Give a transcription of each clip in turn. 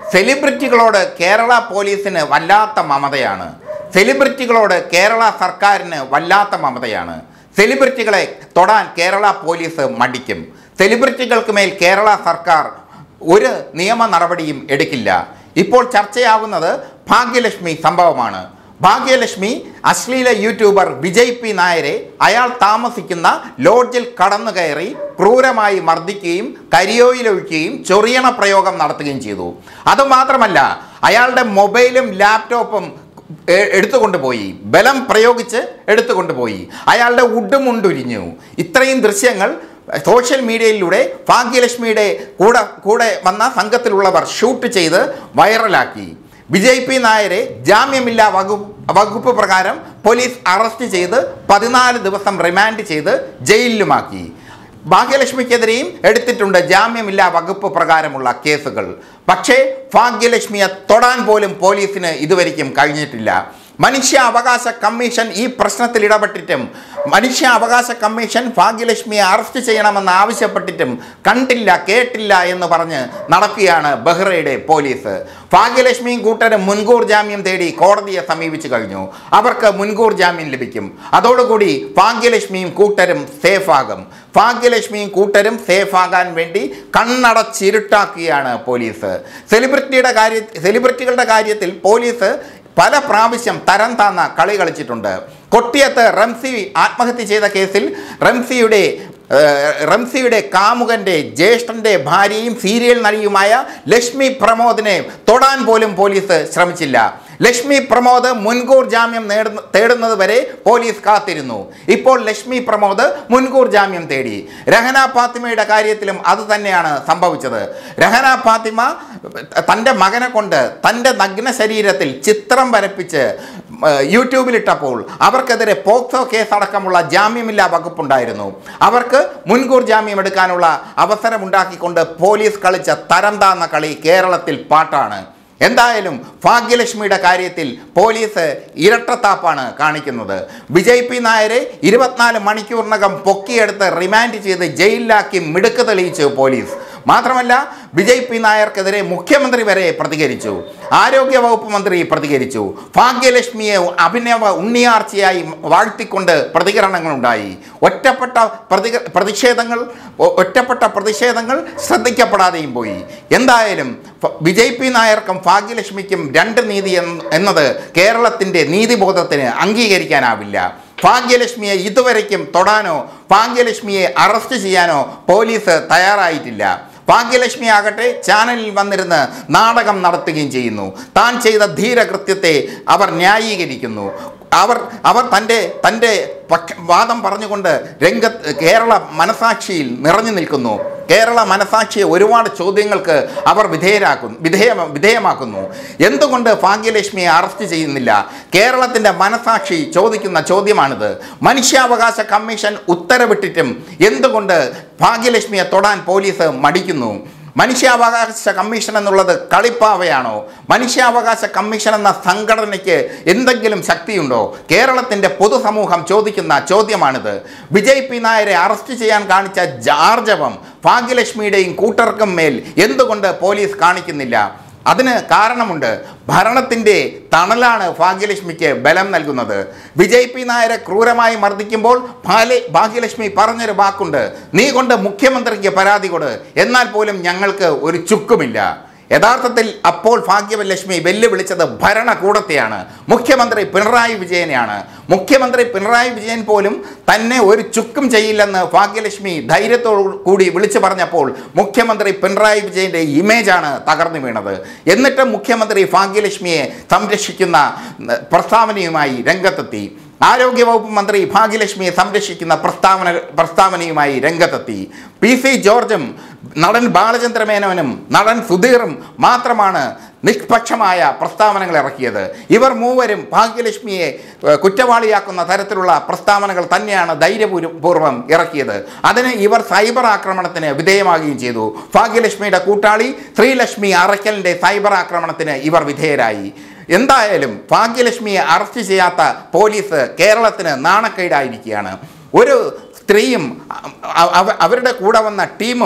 സെലിബ്രിറ്റികളോട് കേരള പോലീസിന് വല്ലാത്ത മമതയാണ് സെലിബ്രിറ്റികളോട് കേരള സർക്കാരിന് വല്ലാത്ത മമതയാണ് സെലിബ്രിറ്റികളെ തൊടാൻ കേരള പോലീസ് മടിക്കും സെലിബ്രിറ്റികൾക്ക് മേൽ കേരള സർക്കാർ ഒരു നിയമ നടപടിയും എടുക്കില്ല ഇപ്പോൾ ചർച്ചയാവുന്നത് ഭാഗ്യലക്ഷ്മി സംഭവമാണ് ഭാഗ്യലക്ഷ്മി അശ്ലീല യൂട്യൂബർ വിജയ് പി നായരെ അയാൾ താമസിക്കുന്ന ലോഡ്ജിൽ കടന്നു കയറി ക്രൂരമായി മർദ്ദിക്കുകയും കരിയോയിലൊഴിക്കുകയും ചൊറിയണ പ്രയോഗം നടത്തുകയും ചെയ്തു അതുമാത്രമല്ല അയാളുടെ മൊബൈലും ലാപ്ടോപ്പും എ- എടുത്തുകൊണ്ടുപോയി ബലം പ്രയോഗിച്ച് എടുത്തുകൊണ്ടുപോയി അയാളുടെ ഉടുമുണ്ടുരിഞ്ഞു ഇത്രയും ദൃശ്യങ്ങൾ സോഷ്യൽ മീഡിയയിലൂടെ ഭാഗ്യലക്ഷ്മിയുടെ കൂടെ കൂടെ വന്ന സംഘത്തിലുള്ളവർ ഷൂട്ട് ചെയ്ത് വൈറലാക്കി വിജയ് പി നായരെ ജാമ്യമില്ലാ വകുപ്പ് വകുപ്പ് പ്രകാരം പോലീസ് അറസ്റ്റ് ചെയ്ത് പതിനാല് ദിവസം റിമാൻഡ് ചെയ്ത് ജയിലിലുമാക്കി ഭാഗ്യലക്ഷ്മിക്കെതിരെയും എടുത്തിട്ടുണ്ട് ജാമ്യമില്ലാ വകുപ്പ് പ്രകാരമുള്ള കേസുകൾ പക്ഷേ ഭാഗ്യലക്ഷ്മിയെ തൊടാൻ പോലും പോലീസിന് ഇതുവരെയ്ക്കും കഴിഞ്ഞിട്ടില്ല മനുഷ്യ അവകാശ കമ്മീഷൻ ഈ പ്രശ്നത്തിൽ ഇടപെട്ടിട്ടും മനുഷ്യ അവകാശ കമ്മീഷൻ ഭാഗ്യലക്ഷ്മിയെ അറസ്റ്റ് ചെയ്യണമെന്ന് ആവശ്യപ്പെട്ടിട്ടും കണ്ടില്ല കേട്ടില്ല എന്ന് പറഞ്ഞ് നടക്കുകയാണ് ബഹ്റയുടെ പോലീസ് ഭാഗ്യലക്ഷ്മിയും കൂട്ടരും മുൻകൂർ ജാമ്യം തേടി കോടതിയെ സമീപിച്ചു കഴിഞ്ഞു അവർക്ക് മുൻകൂർ ജാമ്യം ലഭിക്കും അതോടുകൂടി ഭാഗ്യലക്ഷ്മിയും കൂട്ടരും സേഫാകും ഭാഗ്യലക്ഷ്മിയും കൂട്ടരും സേഫാകാൻ വേണ്ടി കണ്ണടച്ചിരുട്ടാക്കുകയാണ് പോലീസ് സെലിബ്രിറ്റിയുടെ കാര്യ സെലിബ്രിറ്റികളുടെ കാര്യത്തിൽ പോലീസ് പല പ്രാവശ്യം തരം താന്ന കളി കളിച്ചിട്ടുണ്ട് കൊട്ടിയത്ത് റംസി ആത്മഹത്യ ചെയ്ത കേസിൽ റംസിയുടെ ഏഹ്, റംസിയുടെ കാമുകന്റെ ജ്യേഷ്ഠന്റെ ഭാര്യയും സീരിയൽ നടിയുമായ ലക്ഷ്മി പ്രമോദിനെ തൊടാൻ പോലും പോലീസ് ശ്രമിച്ചില്ല ലക്ഷ്മി പ്രമോദ് മുൻകൂർ ജാമ്യം നേടുന്ന തേടുന്നത് വരെ പോലീസ് കാത്തിരുന്നു ഇപ്പോൾ ലക്ഷ്മി പ്രമോദ് മുൻകൂർ ജാമ്യം തേടി രഹന ഫാത്തിമയുടെ കാര്യത്തിലും അത് തന്നെയാണ് സംഭവിച്ചത് രഹന ഫാത്തിമ തൻ്റെ മകനെ കൊണ്ട് തൻ്റെ നഗ്ന ശരീരത്തിൽ ചിത്രം വരപ്പിച്ച് ഏഹ്, യൂട്യൂബിലിട്ടപ്പോൾ അവർക്കെതിരെ പോക്സോ കേസ് അടക്കമുള്ള ജാമ്യമില്ലാ വകുപ്പുണ്ടായിരുന്നു അവർക്ക് മുൻകൂർ ജാമ്യം എടുക്കാനുള്ള അവസരമുണ്ടാക്കിക്കൊണ്ട് പോലീസ് കളിച്ച തരം താന്ന കളി കേരളത്തിൽ പാട്ടാണ് എന്തായാലും ഭാഗ്യലക്ഷ്മിയുടെ കാര്യത്തിൽ പോലീസ് ഇരട്ടത്താപ്പാണ് കാണിക്കുന്നത് വിജയ് പി നായരെ ഇരുപത്തിനാല് മണിക്കൂറിനകം പൊക്കിയെടുത്ത് റിമാൻഡ് ചെയ്ത് ജയിലിലാക്കി മിടുക്ക് തെളിയിച്ചു പോലീസ് മാത്രമല്ല വിജയ് പി നായർക്കെതിരെ മുഖ്യമന്ത്രി വരെ പ്രതികരിച്ചു ആരോഗ്യ വകുപ്പ് മന്ത്രി പ്രതികരിച്ചു ഭാഗ്യലക്ഷ്മിയെ അഭിനവ ഉണ്ണിയാർച്ചയായി വാഴ്ത്തിക്കൊണ്ട് പ്രതികരണങ്ങളുണ്ടായി ഒറ്റപ്പെട്ട പ്രതിക പ്രതിഷേധങ്ങൾ ഒ- ഒറ്റപ്പെട്ട പ്രതിഷേധങ്ങൾ ശ്രദ്ധിക്കപ്പെടാതെയും പോയി എന്തായാലും ഫ- വിജയ് പി നായർക്കും ഭാഗ്യലക്ഷ്മിക്കും രണ്ട് നീതി എന്ന് എന്നത് കേരളത്തിൻ്റെ നീതിബോധത്തിന് അംഗീകരിക്കാനാവില്ല ഭാഗ്യലക്ഷ്മിയെ ഇതുവരയ്ക്കും തൊടാനോ ഭാഗ്യലക്ഷ്മിയെ അറസ്റ്റ് ചെയ്യാനോ പോലീസ് തയ്യാറായിട്ടില്ല ഭാഗ്യലക്ഷ്മി ആകട്ടെ ചാനലിൽ വന്നിരുന്ന് നാടകം നടത്തുകയും ചെയ്യുന്നു താൻ ചെയ്ത ധീരകൃത്യത്തെ അവർ ന്യായീകരിക്കുന്നു അവർ അവർ തൻ്റെ തൻ്റെ പക്ഷ വാദം പറഞ്ഞുകൊണ്ട് രംഗത്ത് കേരള മനസാക്ഷിയിൽ നിറഞ്ഞു നിൽക്കുന്നു കേരള മനസാക്ഷിയെ ഒരുപാട് ചോദ്യങ്ങൾക്ക് അവർ വിധേയരാക്കുന്നു വിധേയ വിധേയമാക്കുന്നു എന്തുകൊണ്ട് ഭാഗ്യലക്ഷ്മിയെ അറസ്റ്റ് ചെയ്യുന്നില്ല കേരളത്തിൻ്റെ മനസാക്ഷി ചോദിക്കുന്ന ചോദ്യമാണിത് മനുഷ്യാവകാശ കമ്മീഷൻ ഉത്തരവിട്ടിട്ടും എന്തുകൊണ്ട് ഭാഗ്യലക്ഷ്മിയെ തൊടാൻ പോലീസ് മടിക്കുന്നു മനുഷ്യാവകാശ കമ്മീഷൻ എന്നുള്ളത് കളിപ്പാവയാണോ മനുഷ്യാവകാശ കമ്മീഷൻ എന്ന സംഘടനയ്ക്ക് എന്തെങ്കിലും ശക്തിയുണ്ടോ കേരളത്തിൻ്റെ പൊതുസമൂഹം ചോദിക്കുന്ന ചോദ്യമാണിത് വിജയ് പി നായരെ അറസ്റ്റ് ചെയ്യാൻ കാണിച്ച ജാർജവം ഭാഗ്യലക്ഷ്മിയുടെയും കൂട്ടർക്കും മേൽ എന്തുകൊണ്ട് പോലീസ് കാണിക്കുന്നില്ല അതിന് കാരണമുണ്ട് ഭരണത്തിൻ്റെ തണലാണ് ഭാഗ്യലക്ഷ്മിക്ക് ബലം നൽകുന്നത് വിജയ് പി നായരെ ക്രൂരമായി മർദ്ദിക്കുമ്പോൾ ഭാല ഭാഗ്യലക്ഷ്മി പറഞ്ഞൊരു വാക്കുണ്ട് നീ കൊണ്ട് മുഖ്യമന്ത്രിക്ക് പരാതി കൊട് എന്നാൽ പോലും ഞങ്ങൾക്ക് ഒരു ചുക്കുമില്ല യഥാർത്ഥത്തിൽ അപ്പോൾ ഭാഗ്യലക്ഷ്മി വെല്ലുവിളിച്ചത് ഭരണകൂടത്തെയാണ് മുഖ്യമന്ത്രി പിണറായി വിജയനെയാണ് മുഖ്യമന്ത്രി പിണറായി വിജയൻ പോലും തന്നെ ഒരു ചുക്കും ചെയ്യില്ലെന്ന് ഭാഗ്യലക്ഷ്മി ധൈര്യത്തോടു കൂടി വിളിച്ചു പറഞ്ഞപ്പോൾ മുഖ്യമന്ത്രി പിണറായി വിജയൻ്റെ ഇമേജാണ് തകർന്നു വീണത് എന്നിട്ട് മുഖ്യമന്ത്രി ഭാഗ്യലക്ഷ്മിയെ സംരക്ഷിക്കുന്ന ഉം, പ്രസ്താവനയുമായി രംഗത്തെത്തി ആരോഗ്യവകുപ്പ് മന്ത്രി ഭാഗ്യലക്ഷ്മിയെ സംരക്ഷിക്കുന്ന പ്രസ്താവന പ്രസ്താവനയുമായി രംഗത്തെത്തി പി സി ജോർജും നടൻ ബാലചന്ദ്ര മേനോനും നടൻ സുധീറും മാത്രമാണ് നിഷ്പക്ഷമായ പ്രസ്താവനകൾ ഇറക്കിയത് ഇവർ മൂവരും ഭാഗ്യലക്ഷ്മിയെ ഏഹ്, കുറ്റവാളിയാക്കുന്ന തരത്തിലുള്ള പ്രസ്താവനകൾ തന്നെയാണ് ധൈര്യപൂർവ്വം ഇറക്കിയത് അതിന് ഇവർ സൈബർ ആക്രമണത്തിന് വിധേയമാകുകയും ചെയ്തു ഭാഗ്യലക്ഷ്മിയുടെ കൂട്ടാളി ശ്രീലക്ഷ്മി അറയ്ക്കലിൻ്റെ സൈബർ ആക്രമണത്തിന് ഇവർ വിധേയരായി എന്തായാലും ഭാഗ്യലക്ഷ്മിയെ അറസ്റ്റ് ചെയ്യാത്ത പോലീസ് കേരളത്തിന് നാണക്കേടായിരിക്കുകയാണ് ഒരു സ്ത്രീയും അ- അവ- അവരുടെ കൂടെ വന്ന ടീമും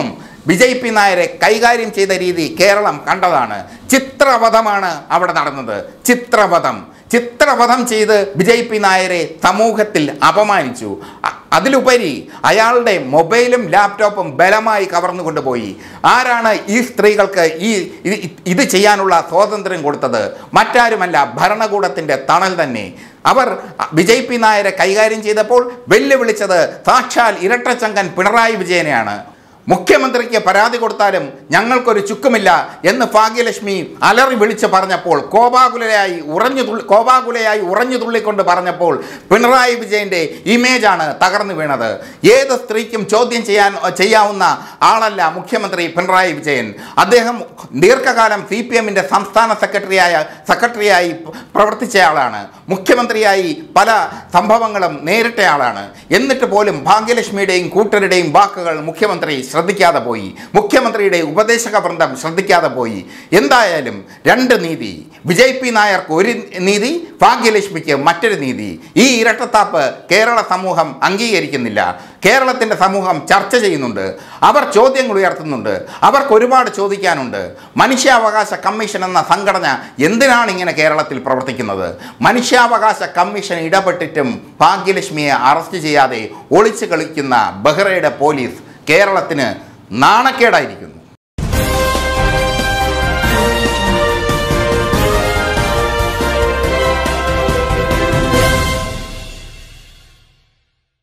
വിജയ് പി നായരെ കൈകാര്യം ചെയ്ത രീതി കേരളം കണ്ടതാണ് ചിത്രവധമാണ് അവിടെ നടന്നത് ചിത്രവധം ചിത്രവധം ചെയ്ത് വിജയ് പി നായരെ സമൂഹത്തിൽ അപമാനിച്ചു അ- അതിലുപരി അയാളുടെ മൊബൈലും ലാപ്ടോപ്പും ബലമായി കവർന്നു കൊണ്ടുപോയി ആരാണ് ഈ സ്ത്രീകൾക്ക് ഈ ഇത് ഇത് ചെയ്യാനുള്ള സ്വാതന്ത്ര്യം കൊടുത്തത് മറ്റാരുമല്ല ഭരണകൂടത്തിൻ്റെ തണൽ തന്നെ അവർ വിജയ് പി നായരെ കൈകാര്യം ചെയ്തപ്പോൾ വെല്ലുവിളിച്ചത് സാക്ഷാൽ ഇരട്ടച്ചങ്കൻ പിണറായി വിജയനെയാണ് മുഖ്യമന്ത്രിക്ക് പരാതി കൊടുത്താലും ഞങ്ങൾക്കൊരു ചുക്കുമില്ല എന്ന് ഭാഗ്യലക്ഷ്മി അലറി വിളിച്ച് പറഞ്ഞപ്പോൾ കോപാകുലയായി ഉറഞ്ഞു തുള്ളി കോപാകുലയായി ഉറഞ്ഞു തുള്ളിക്കൊണ്ട് പറഞ്ഞപ്പോൾ പിണറായി വിജയൻ്റെ ഇമേജാണ് തകർന്നു വീണത് ഏത് സ്ത്രീക്കും ചോദ്യം ചെയ്യാൻ ചെയ്യാവുന്ന ആളല്ല മുഖ്യമന്ത്രി പിണറായി വിജയൻ അദ്ദേഹം ദീർഘകാലം സി പി എമ്മിൻ്റെ സംസ്ഥാന സെക്രട്ടറിയായ സെക്രട്ടറിയായി പ്രവർത്തിച്ചയാളാണ് മുഖ്യമന്ത്രിയായി പല സംഭവങ്ങളും നേരിട്ടയാളാണ് എന്നിട്ട് പോലും ഭാഗ്യലക്ഷ്മിയുടെയും കൂട്ടരുടെയും വാക്കുകൾ മുഖ്യമന്ത്രി ശ്രദ്ധിക്കാതെ പോയി മുഖ്യമന്ത്രിയുടെ ഉപദേശക വൃന്ദം ശ്രദ്ധിക്കാതെ പോയി എന്തായാലും രണ്ട് നീതി വിജയ് പി നായർക്ക് ഒരു നീതി ഭാഗ്യലക്ഷ്മിക്ക് മറ്റൊരു നീതി ഈ ഇരട്ടത്താപ്പ് കേരള സമൂഹം അംഗീകരിക്കുന്നില്ല കേരളത്തിൻ്റെ സമൂഹം ചർച്ച ചെയ്യുന്നുണ്ട് അവർ ചോദ്യങ്ങൾ ഉയർത്തുന്നുണ്ട് അവർക്ക് ഒരുപാട് ചോദിക്കാനുണ്ട് മനുഷ്യാവകാശ കമ്മീഷൻ എന്ന സംഘടന എന്തിനാണ് ഇങ്ങനെ കേരളത്തിൽ പ്രവർത്തിക്കുന്നത് മനുഷ്യാവകാശ കമ്മീഷൻ ഇടപെട്ടിട്ടും ഭാഗ്യലക്ഷ്മിയെ അറസ്റ്റ് ചെയ്യാതെ ഒളിച്ചു കളിക്കുന്ന ബഹ്റയുടെ പോലീസ് കേരളത്തിന് നാണക്കേടായിരിക്കുന്നു